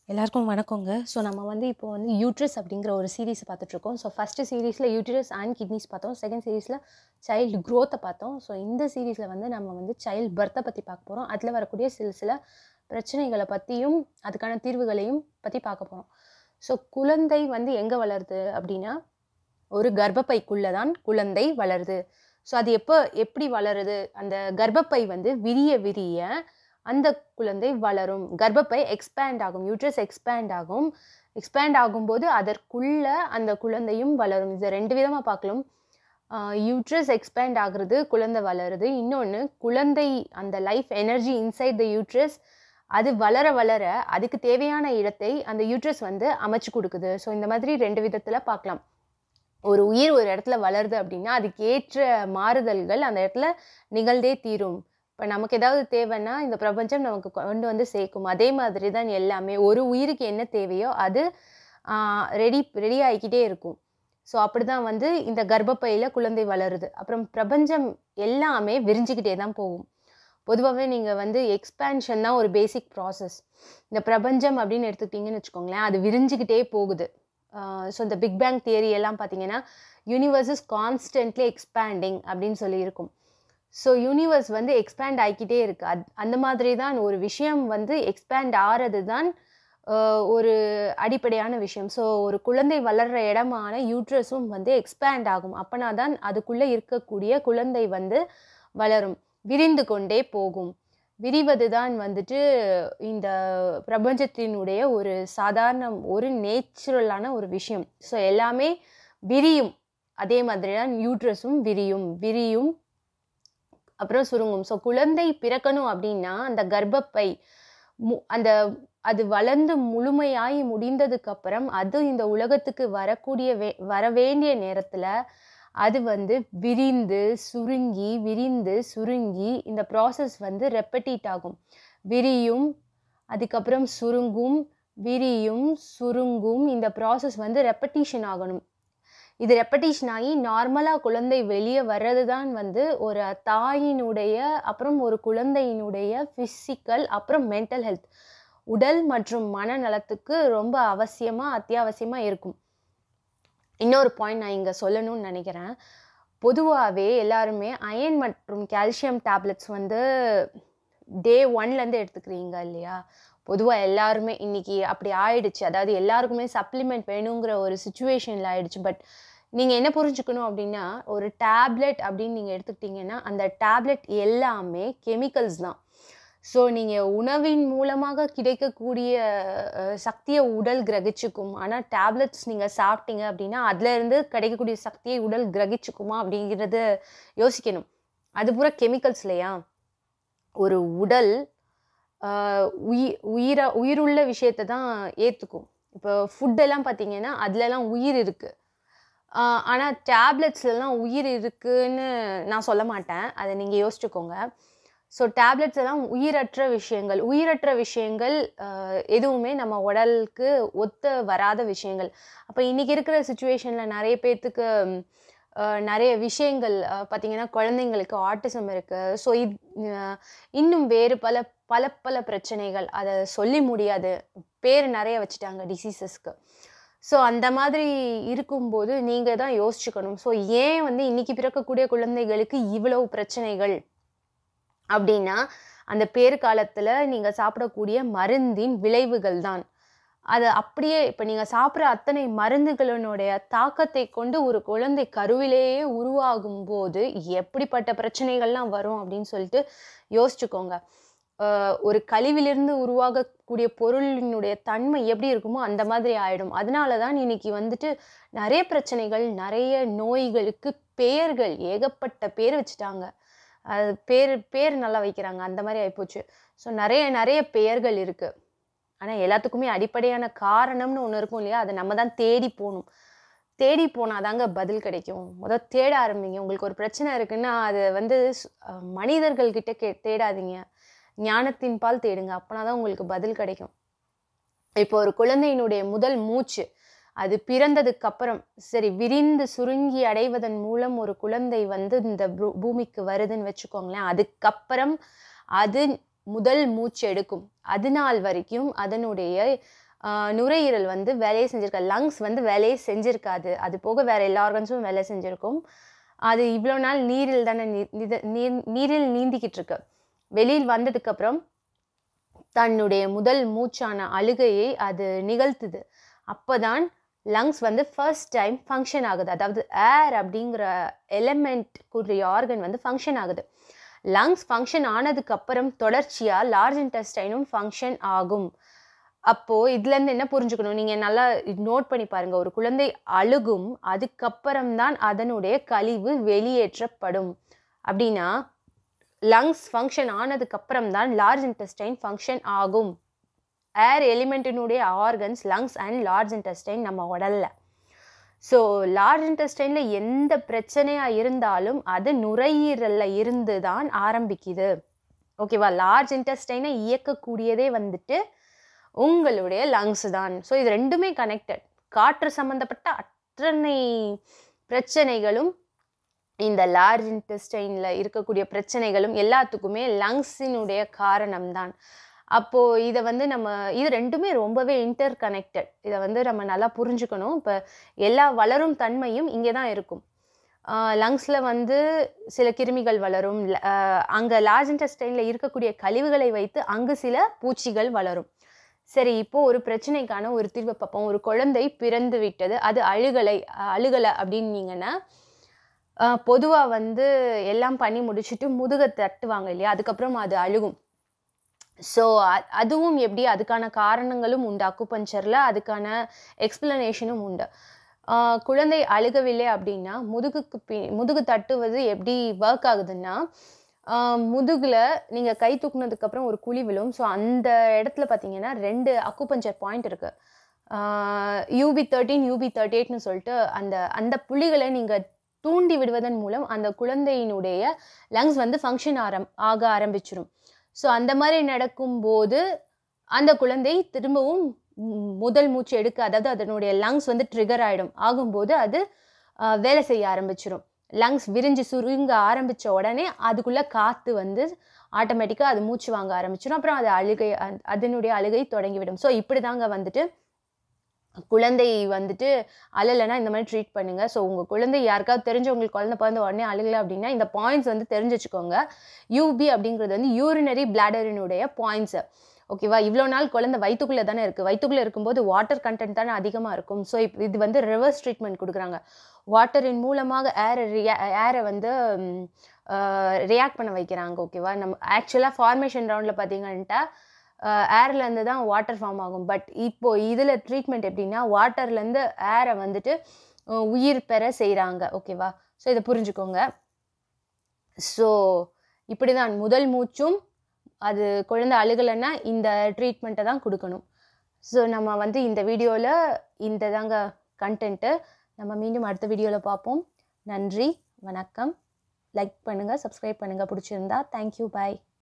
எல்லாருக்கும் வணக்கங்க ஸோ நம்ம வந்து இப்போ வந்து யூட்ரஸ் அப்படிங்கிற ஒரு சீரீஸ் பார்த்துட்ருக்கோம் ஸோ ஃபஸ்ட்டு சீரீஸில் யூட்ரஸ் அண்ட் கிட்னிஸ் பார்த்தோம் செகண்ட் சீரீஸில் சைல்டு க்ரோத்தை பார்த்தோம் ஸோ இந்த சீரீஸில் வந்து நம்ம வந்து சைல்டு பர்த்தை பற்றி பார்க்க போகிறோம் அதில் வரக்கூடிய சில சில பிரச்சனைகளை பற்றியும் அதுக்கான தீர்வுகளையும் பற்றி பார்க்க போகிறோம் ஸோ குழந்தை வந்து எங்கே வளருது அப்படின்னா ஒரு கர்ப்பப்பைக்குள்ளே தான் குழந்தை வளருது ஸோ அது எப்போ எப்படி வளருது அந்த கர்ப்பப்பை வந்து விரிய விரிய அந்த குழந்தை வளரும் கர்ப்பப்பை எக்ஸ்பேண்ட் ஆகும் யூட்ரஸ் எக்ஸ்பேண்ட் ஆகும் எக்ஸ்பேண்ட் ஆகும்போது அதற்குள்ள அந்த குழந்தையும் வளரும் இதை ரெண்டு விதமாக பார்க்கலாம் யூட்ரஸ் எக்ஸ்பேண்ட் ஆகுறது குழந்தை வளருது இன்னொன்று குழந்தை அந்த life energy inside the uterus அது வளர வளர அதுக்கு தேவையான இடத்தை அந்த யூட்ரஸ் வந்து அமைச்சு கொடுக்குது ஸோ இந்த மாதிரி ரெண்டு விதத்தில் பார்க்கலாம் ஒரு உயிர் ஒரு இடத்துல வளருது அப்படின்னா அதுக்கு ஏற்ற மாறுதல்கள் அந்த இடத்துல நிகழ்ந்தே தீரும் இப்போ நமக்கு ஏதாவது தேவைன்னா இந்த பிரபஞ்சம் நமக்கு கொண்டு வந்து சேர்க்கும் அதே மாதிரி தான் எல்லாமே ஒரு உயிருக்கு என்ன தேவையோ அது ரெடி ரெடி ஆகிக்கிட்டே இருக்கும் ஸோ அப்படி தான் வந்து இந்த கர்ப்பப்பையில் குழந்தை வளருது அப்புறம் பிரபஞ்சம் எல்லாமே விரிஞ்சிக்கிட்டே தான் போகும் பொதுவாகவே நீங்கள் வந்து எக்ஸ்பேன்ஷன் தான் ஒரு பேசிக் ப்ராசஸ் இந்த பிரபஞ்சம் அப்படின்னு எடுத்துக்கிட்டிங்கன்னு வச்சுக்கோங்களேன் அது விரிஞ்சிக்கிட்டே போகுது ஸோ இந்த பிக் பேங் தியரி எல்லாம் பார்த்தீங்கன்னா யூனிவர்ஸ் இஸ் கான்ஸ்டன்ட்லி எக்ஸ்பேண்டிங் அப்படின்னு சொல்லி இருக்கும் ஸோ யூனிவர்ஸ் வந்து எக்ஸ்பேண்ட் ஆகிக்கிட்டே இருக்குது அத் அந்த மாதிரி தான் ஒரு விஷயம் வந்து எக்ஸ்பேண்ட் ஆகிறது தான் ஒரு அடிப்படையான விஷயம் ஸோ ஒரு குழந்தை வளர்கிற இடமான யூட்ரஸும் வந்து எக்ஸ்பேண்ட் ஆகும் அப்போனா தான் அதுக்குள்ளே இருக்கக்கூடிய குழந்தை வந்து வளரும் விரிந்து கொண்டே போகும் விரிவது தான் வந்துட்டு இந்த பிரபஞ்சத்தினுடைய ஒரு சாதாரண ஒரு நேச்சுரலான ஒரு விஷயம் ஸோ எல்லாமே விரியும் அதே மாதிரி தான் யூட்ரஸும் விரியும் விரியும் அப்புறம் சுருங்கும் ஸோ குழந்தை பிறக்கணும் அப்படின்னா அந்த கர்ப்பப்பை மு அந்த அது வளர்ந்து முழுமையாகி முடிந்ததுக்கு அப்புறம் அது இந்த உலகத்துக்கு வரக்கூடிய வே வர வேண்டிய நேரத்தில் அது வந்து விரிந்து சுருங்கி விரிந்து சுருங்கி இந்த ப்ராசஸ் வந்து ரெப்படீட் ஆகும் விரியும் அதுக்கப்புறம் சுருங்கும் விரியும் சுருங்கும் இந்த ப்ராசஸ் வந்து ரெப்படீஷன் ஆகணும் இது ரெப்படீஷன் ஆகி நார்மலாக குழந்தை வெளியே வர்றது தான் வந்து ஒரு தாயினுடைய அப்புறம் ஒரு குழந்தையினுடைய ஃபிசிக்கல் அப்புறம் மென்டல் ஹெல்த் உடல் மற்றும் மனநலத்துக்கு ரொம்ப அவசியமாக அத்தியாவசியமாக இருக்கும் இன்னொரு பாயிண்ட் நான் இங்கே சொல்லணும்னு நினைக்கிறேன் பொதுவாகவே எல்லாருமே அயன் மற்றும் கால்சியம் டேப்லெட்ஸ் வந்து டே ஒன்லேருந்து எடுத்துக்கிறீங்க இல்லையா பொதுவாக எல்லாருமே இன்னைக்கு அப்படி ஆயிடுச்சு அதாவது எல்லாருக்குமே சப்ளிமெண்ட் வேணுங்கிற ஒரு சுச்சுவேஷனில் ஆயிடுச்சு பட் நீங்கள் என்ன புரிஞ்சுக்கணும் அப்படின்னா ஒரு டேப்லெட் அப்படின்னு நீங்கள் எடுத்துக்கிட்டிங்கன்னா அந்த டேப்லெட் எல்லாமே கெமிக்கல்ஸ் தான் ஸோ நீங்கள் உணவின் மூலமாக கிடைக்கக்கூடிய சக்தியை உடல் கிரகிச்சுக்கும் ஆனால் டேப்லெட்ஸ் நீங்கள் சாப்பிட்டீங்க அப்படின்னா அதுலேருந்து கிடைக்கக்கூடிய சக்தியை உடல் கிரகிச்சுக்குமா அப்படிங்கிறத யோசிக்கணும் அது பூரா கெமிக்கல்ஸ் இல்லையா ஒரு உடல் உயிர் உயிர உயிருள்ள விஷயத்தை தான் ஏற்றுக்கும் இப்போ ஃபுட்டெல்லாம் பார்த்தீங்கன்னா அதுலலாம் உயிர் இருக்குது ஆனால் டேப்லெட்ஸ்லலாம் உயிர் இருக்குன்னு நான் சொல்ல மாட்டேன் அதை நீங்கள் யோசிச்சுக்கோங்க ஸோ டேப்லெட்ஸ் எல்லாம் உயிரற்ற விஷயங்கள் உயிரற்ற விஷயங்கள் எதுவுமே நம்ம உடலுக்கு ஒத்த வராத விஷயங்கள் அப்போ இன்றைக்கி இருக்கிற சுச்சுவேஷனில் நிறைய பேர்த்துக்கு நிறைய விஷயங்கள் பார்த்திங்கன்னா குழந்தைங்களுக்கு ஆட்டிசம் இருக்குது ஸோ இது இன்னும் வேறு பல பல பல பிரச்சனைகள் அதை சொல்லி முடியாது பேர் நிறைய வச்சுட்டாங்க டிசீசஸ்க்கு ஸோ அந்த மாதிரி இருக்கும்போது நீங்கள் தான் யோசிச்சுக்கணும் ஸோ ஏன் வந்து இன்றைக்கி பிறக்கக்கூடிய குழந்தைகளுக்கு இவ்வளவு பிரச்சனைகள் அப்படின்னா அந்த பேர் காலத்தில் நீங்கள் சாப்பிடக்கூடிய மருந்தின் விளைவுகள் தான் அது அப்படியே இப்போ நீங்கள் சாப்பிட்ற அத்தனை மருந்துகளினுடைய தாக்கத்தை கொண்டு ஒரு குழந்தை கருவிலேயே உருவாகும் போது எப்படிப்பட்ட பிரச்சனைகள்லாம் வரும் அப்படின்னு சொல்லிட்டு யோசிச்சுக்கோங்க ஒரு கழிவிலிருந்து உருவாகக்கூடிய பொருளினுடைய தன்மை எப்படி இருக்குமோ அந்த மாதிரி ஆயிடும் அதனால தான் இன்னைக்கு வந்துட்டு நிறைய பிரச்சனைகள் நிறைய நோய்களுக்கு பெயர்கள் ஏகப்பட்ட பேர் வச்சுட்டாங்க அது பேர் பேர் நல்லா வைக்கிறாங்க அந்த மாதிரி ஆகிப்போச்சு ஸோ நிறைய நிறைய பெயர்கள் இருக்குது ஆனால் எல்லாத்துக்குமே அடிப்படையான காரணம்னு ஒன்று இருக்கும் இல்லையா அதை நம்ம தான் தேடி போகணும் தேடி போனால் தாங்க பதில் கிடைக்கும் முதல் தேட ஆரம்பிங்க உங்களுக்கு ஒரு பிரச்சனை இருக்குன்னா அது வந்து மனிதர்கள்கிட்ட கே தேடாதீங்க ஞானத்தின் பால் தேடுங்க அப்போனா தான் உங்களுக்கு பதில் கிடைக்கும் இப்போ ஒரு குழந்தையினுடைய முதல் மூச்சு அது பிறந்ததுக்கு அப்புறம் சரி விரிந்து சுருங்கி அடைவதன் மூலம் ஒரு குழந்தை வந்து இந்த பூமிக்கு வருதுன்னு வச்சுக்கோங்களேன் அதுக்கப்புறம் அது முதல் மூச்சு எடுக்கும் அது நாள் வரைக்கும் அதனுடைய ஆஹ் நுரையீரல் வந்து வேலையை செஞ்சிருக்காது லங்ஸ் வந்து வேலையை செஞ்சிருக்காது அது போக வேற எல்லா ஆர்கன்ஸும் வேலை செஞ்சிருக்கும் அது இவ்வளோ நாள் நீரில் தானே நீ- நித- நீர் நீரில் நீந்திக்கிட்டு இருக்கு வெளியில் வந்ததுக்கப்புறம் தன்னுடைய முதல் மூச்சான அழுகையை அது நிகழ்த்துது அப்போதான் லங்ஸ் வந்து ஃபர்ஸ்ட் டைம் ஃபங்க்ஷன் ஆகுது அதாவது ஏர் அப்படிங்கிற எலமெண்ட் கூடிய ஆர்கன் வந்து ஃபங்க்ஷன் ஆகுது லங்ஸ் ஃபங்க்ஷன் ஆனதுக்கு அப்புறம் தொடர்ச்சியாக லார்ஜ் இன்டெஸ்டைனும் ஃபங்க்ஷன் ஆகும் அப்போது இதுலேருந்து என்ன புரிஞ்சுக்கணும் நீங்கள் நல்லா நோட் பண்ணி பாருங்கள் ஒரு குழந்தை அழுகும் அதுக்கப்புறம் தான் அதனுடைய கழிவு வெளியேற்றப்படும் அப்படின்னா லங்ஸ் ஃபங்க்ஷன் ஆனதுக்கப்புறம் தான் லார்ஜ் இன்டெஸ்டைன் ஃபங்க்ஷன் ஆகும் ஏர் எலிமெண்ட்டினுடைய organs lungs and large intestine நம்ம உடல்ல ஸோ லார்ஜ் இன்டெஸ்டைனில் எந்த பிரச்சனையாக இருந்தாலும் அது நுரையீரலில் இருந்து தான் ஆரம்பிக்குது ஓகேவா லார்ஜ் இன்டெஸ்டைனை இயக்கக்கூடியதே வந்துட்டு உங்களுடைய லங்ஸ் தான் ஸோ இது ரெண்டுமே கனெக்டட் காற்று சம்மந்தப்பட்ட அத்தனை பிரச்சனைகளும் இந்த லார்ஜ் இன்டெஸ்டைனில் இருக்கக்கூடிய பிரச்சனைகளும் எல்லாத்துக்குமே லங்ஸினுடைய காரணம்தான் அப்போது இதை வந்து நம்ம இது ரெண்டுமே ரொம்பவே இன்டர் கனெக்டட் இதை வந்து நம்ம நல்லா புரிஞ்சுக்கணும் இப்போ எல்லா வளரும் தன்மையும் இங்கே தான் இருக்கும் லங்ஸில் வந்து சில கிருமிகள் வளரும் அங்கே லார்ஜ் இன்டெஸ்டைனில் இருக்கக்கூடிய கழிவுகளை வைத்து அங்கு சில பூச்சிகள் வளரும் சரி இப்போ ஒரு பிரச்சனைக்கான ஒரு தீர்வை பார்ப்போம் ஒரு குழந்தை பிறந்து விட்டது அது அழுகலை அழுகலை அப்படின்னீங்கன்னா பொதுவாக வந்து எல்லாம் பண்ணி முடிச்சுட்டு முதுகை தட்டுவாங்க இல்லையா அதுக்கப்புறம் அது அழுகும் ஸோ அதுவும் எப்படி அதுக்கான காரணங்களும் உண்டு அக்குபஞ்சரில் அதுக்கான எக்ஸ்பிளனேஷனும் உண்டு ஆஹ் குழந்தை அழுகவில்லை அப்படின்னா முதுகுக்கு பி முதுகு தட்டுவது எப்படி ஒர்க் ஆகுதுன்னா ஆஹ் முதுகுல நீங்கள் கை தூக்குனதுக்கப்புறம் ஒரு குழி விழும் ஸோ அந்த இடத்துல பார்த்தீங்கன்னா ரெண்டு அக்குபஞ்சர் பாயிண்ட் இருக்கு யூபி தேர்ட்டீன் யூபி தேர்ட்டி எயிட்னு சொல்லிட்டு அந்த அந்த புள்ளிகளை நீங்கள் தூண்டி விடுவதன் மூலம் அந்த குழந்தையினுடைய லங்ஸ் வந்து ஃபங்க்ஷன் ஆரம் ஆக ஆரம்பிச்சிடும் ஸோ அந்த மாதிரி நடக்கும்போது அந்த குழந்தை திரும்பவும் ம், முதல் மூச்சு எடுக்க அதாவது அதனுடைய லங்ஸ் வந்து ட்ரிகர் ஆகிடும் ஆகும்போது அது ஆஹ், வேலை செய்ய ஆரம்பிச்சிடும் லங்ஸ் விரிஞ்சு சுருங்க ஆரம்பித்த உடனே அதுக்குள்ளே காற்று வந்து ஆட்டோமேட்டிக்காக அது மூச்சு வாங்க ஆரம்பிச்சிடும் அப்புறம் அது அழுகை அந்- அதனுடைய அழுகை தொடங்கிவிடும் ஸோ இப்படி தாங்க வந்துட்டு குழந்தை வந்துட்டு அழலைன்னா இந்த மாதிரி ட்ரீட் பண்ணுங்க ஸோ உங்கள் குழந்தை யாருக்காவது தெரிஞ்சு உங்களுக்கு குழந்தை பிறந்த உடனே அழுகலை அப்படின்னா இந்த பாயிண்ட்ஸ் வந்து தெரிஞ்சு வச்சுக்கோங்க யூபி அப்படிங்கிறது வந்து யூரினரி பிளாடரினுடைய பாயிண்ட்ஸு ஓகேவா இவ்வளோ நாள் குழந்தை வயிற்றுக்குள்ளே தானே இருக்குது வயிற்றுக்குள்ளே இருக்கும்போது வாட்டர் கண்டென்ட் தானே அதிகமாக இருக்கும் ஸோ இப்போ இது வந்து ரிவர்ஸ் ட்ரீட்மெண்ட் கொடுக்குறாங்க வாட்டரின் மூலமாக ஏரை ரியா ஏரை வந்து ரியாக்ட் பண்ண வைக்கிறாங்க ஓகேவா நம்ம ஆக்சுவலாக ஃபார்மேஷன் ரவுண்டில் பார்த்தீங்கன்ட்டா ஏர்லேருந்து தான் வாட்டர் ஃபார்ம் ஆகும் பட் இப்போ இதில் ட்ரீட்மெண்ட் எப்படின்னா வாட்டர்லேருந்து ஏரை வந்துட்டு அஹ், உயிர் பெற செய்கிறாங்க ஓகேவா ஸோ இதை புரிஞ்சுக்கோங்க ஸோ இப்படி தான் முதல் மூச்சும் அது குழந்தை அழுகலைன்னா இந்த ட்ரீட்மெண்ட்டை தான் கொடுக்கணும் ஸோ நம்ம வந்து இந்த வீடியோவில் இந்த தாங்க கண்டென்ட்டு நம்ம மீண்டும் அடுத்த வீடியோவில் பார்ப்போம் நன்றி வணக்கம் லைக் பண்ணுங்கள் சப்ஸ்கிரைப் பண்ணுங்கள் பிடிச்சிருந்தா தேங்க்யூ பாய்